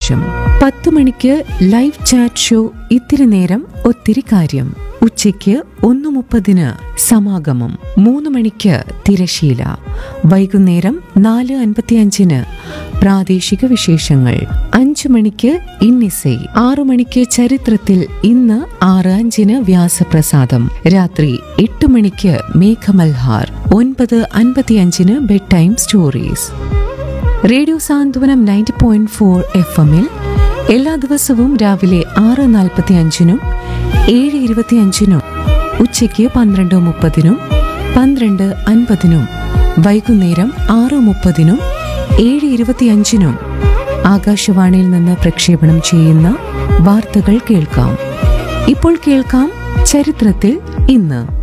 വിശേഷം പത്തു മണിക്ക് ലൈവ് ചാറ്റ് ഷോ ഇത്തിരി നേരം ഒത്തിരി കാര്യം ഉച്ചയ്ക്ക് ഒന്ന് മുപ്പതിന് സമാഗമം മൂന്ന് മണിക്ക് തിരശീല വൈകുന്നേരം നാല് അൻപത്തിയഞ്ചിന് പ്രാദേശിക വിശേഷങ്ങൾ അഞ്ചു മണിക്ക് ഇന്നിസൈ ആറു മണിക്ക് ചരിത്രത്തിൽ ഇന്ന് ആറ് അഞ്ചിന് വ്യാസപ്രസാദം രാത്രി എട്ട് മണിക്ക് മേഘമൽഹാർ ഒൻപത് അൻപത്തിയഞ്ചിന് bed time stories radio Santhwanam ninety point four F എമ്മിൽ എല്ലാ ദിവസവും രാവിലെ ആറ് നാൽപ്പത്തി അഞ്ചിനും ഏഴ് ഇരുപത്തിയഞ്ചിനും ഉച്ചയ്ക്ക് പന്ത്രണ്ട് മുപ്പതിനും പന്ത്രണ്ട് അൻപതിനും വൈകുന്നേരം ആറ് മുപ്പതിനും ഏഴ് ഇരുപത്തിയഞ്ചിനും ആകാശവാണിയിൽ നിന്ന് പ്രക്ഷേപണം ചെയ്യുന്ന വാർത്തകൾ കേൾക്കാം ഇപ്പോൾ കേൾക്കാം ചരിത്രത്തിൽ ഇന്ന്